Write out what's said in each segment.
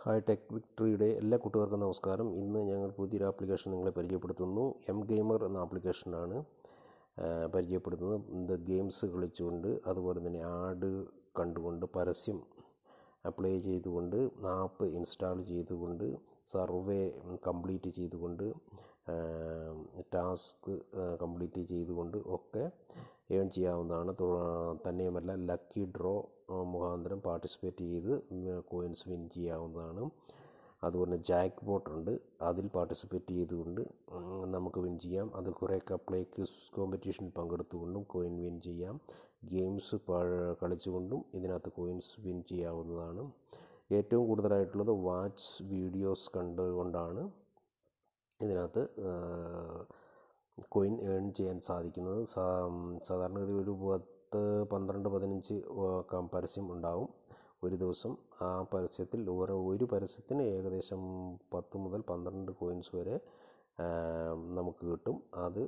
hi tech വിക്ടറിയുടെ എല്ലാ കൂട്ടുകാർക്കും നമസ്കാരം ഇന്ന് ഞങ്ങൾ പുതിയൊരു ആപ്ലിക്കേഷൻ നിങ്ങളെ പരിചയപ്പെടുത്തുന്നു എം ഗെയിമർ എന്ന ആപ്ലിക്കേഷനാണ് ആ, പരിചയപ്പെടുത്തുന്നത് ഇത് ഗെയിംസ് കളിച്ചുകൊണ്ട് അതുപോലെ തന്നെ ആഡ് കണ്ടുകൊണ്ട് പരസ്യം അപ്ലൈ ചെയ്തുകൊണ്ട് ആപ്പ് ഇൻസ്റ്റാൾ ചെയ്തുകൊണ്ട് സർവേ കംപ്ലീറ്റ് ചെയ്തുകൊണ്ട് ടാസ്ക് കംപ്ലീറ്റ് ചെയ്തുകൊണ്ട് ഒക്കെ ഏൺ ചെയ്യാവുന്നതാണ് തു- തന്നെയുമല്ല ലക്കി ഡ്രോ മുഖാന്തരം പാർട്ടിസിപ്പേറ്റ് ചെയ്ത് കോയിൻസ് വിൻ ചെയ്യാവുന്നതാണ് അതുപോലെ ജാക്ക് ബോട്ട് ഉണ്ട് അതിൽ പാർട്ടിസിപ്പേറ്റ് ചെയ്തുകൊണ്ട് ഉം, നമുക്ക് വിൻ ചെയ്യാം അത് കുറേ കപ്ലേക്ക് കോമ്പറ്റീഷനിൽ പങ്കെടുത്തുകൊണ്ടും കോയിൻ വിൻ ചെയ്യാം ഗെയിംസ് കളിച്ചുകൊണ്ടും ഇതിനകത്ത് കോയിൻസ് വിൻ ചെയ്യാവുന്നതാണ് ഏറ്റവും കൂടുതലായിട്ടുള്ളത് വാച്ച് വീഡിയോസ് കണ്ടുകൊണ്ടാണ് ഇതിനകത്ത് കോയിൻ ഏൺ ചെയ്യാൻ സാധിക്കുന്നത് സാ- സാധാരണഗതി ഒരു പത്ത് പന്ത്രണ്ട് പതിനഞ്ച് വ- കം- പരസ്യം ഉണ്ടാവും ഒരു ദിവസം ആ പരസ്യത്തിൽ ഓരോ ഒരു പരസ്യത്തിന് ഏകദേശം പത്ത് മുതൽ പന്ത്രണ്ട് കോയിൻസ് വരെ ആ, നമുക്ക് കിട്ടും അത്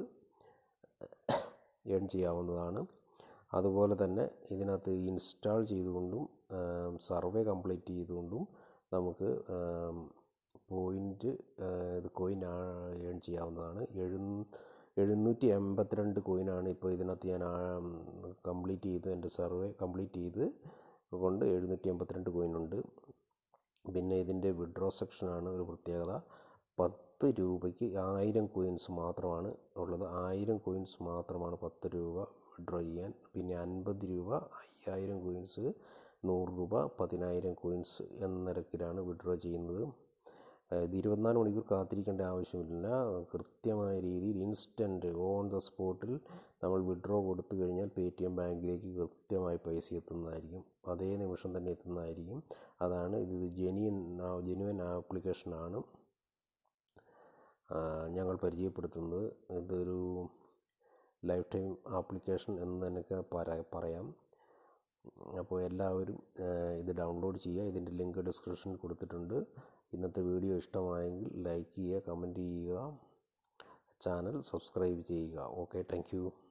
ഏൺ ചെയ്യാവുന്നതാണ് അതുപോലെ തന്നെ ഇതിനകത്ത് ഇൻസ്റ്റാൾ ചെയ്തുകൊണ്ടും സർവേ കംപ്ലീറ്റ് ചെയ്തുകൊണ്ടും നമുക്ക് പോയിൻ്റ് ഇത് കോയിൻ ഏൺ ചെയ്യാവുന്നതാണ് എഴു എഴുന്നൂറ്റി എൺപത്തിരണ്ട് കോയിനാണ് ഇപ്പോൾ ഇതിനകത്ത് ഞാൻ കംപ്ലീറ്റ് ചെയ്ത് എൻ്റെ സർവേ കംപ്ലീറ്റ് ചെയ്ത് കൊണ്ട് എഴുന്നൂറ്റി എൺപത്തിരണ്ട് കോയിനുണ്ട് പിന്നെ ഇതിൻ്റെ വിഡ്രോ സെക്ഷനാണ് ഒരു പ്രത്യേകത പത്ത് രൂപയ്ക്ക് ആയിരം കോയിൻസ് മാത്രമാണ് ഉള്ളത് ആയിരം കോയിൻസ് മാത്രമാണ് പത്ത് രൂപ വിഡ്രോ ചെയ്യാൻ പിന്നെ അൻപത് രൂപ അയ്യായിരം കോയിൻസ് നൂറ് രൂപ പതിനായിരം കോയിൻസ് എന്ന നിരക്കിലാണ് വിഡ്രോ ചെയ്യുന്നത് ഇത് ഇരുപത്തിനാല് മണിക്കൂർ കാത്തിരിക്കേണ്ട ആവശ്യമില്ല കൃത്യമായ രീതിയിൽ ഇൻസ്റ്റൻറ്റ് ഓൺ ദ സ്പോട്ടിൽ നമ്മൾ വിഡ്രോ കൊടുത്തു കഴിഞ്ഞാൽ പേ ടി എം ബാങ്കിലേക്ക് കൃത്യമായി പൈസ എത്തുന്നതായിരിക്കും അതേ നിമിഷം തന്നെ എത്തുന്നതായിരിക്കും അതാണ് ഇത് ജെന്യൻ ജെനുവൻ ആപ്ലിക്കേഷനാണ് ഞങ്ങൾ പരിചയപ്പെടുത്തുന്നത് ഇതൊരു ലൈഫ് ടൈം ആപ്ലിക്കേഷൻ എന്ന് തന്നെ പറ- പറയാം അപ്പോൾ എല്ലാവരും ആ, ഇത് ഡൗൺലോഡ് ചെയ്യുക ഇതിൻ്റെ ലിങ്ക് ഡിസ്ക്രിപ്ഷനിൽ കൊടുത്തിട്ടുണ്ട് ഇന്നത്തെ വീഡിയോ ഇഷ്ടമായെങ്കിൽ ലൈക്ക് ചെയ്യുക കമൻറ്റ് ചെയ്യുക ചാനൽ സബ്സ്ക്രൈബ് ചെയ്യുക ഓക്കെ താങ്ക്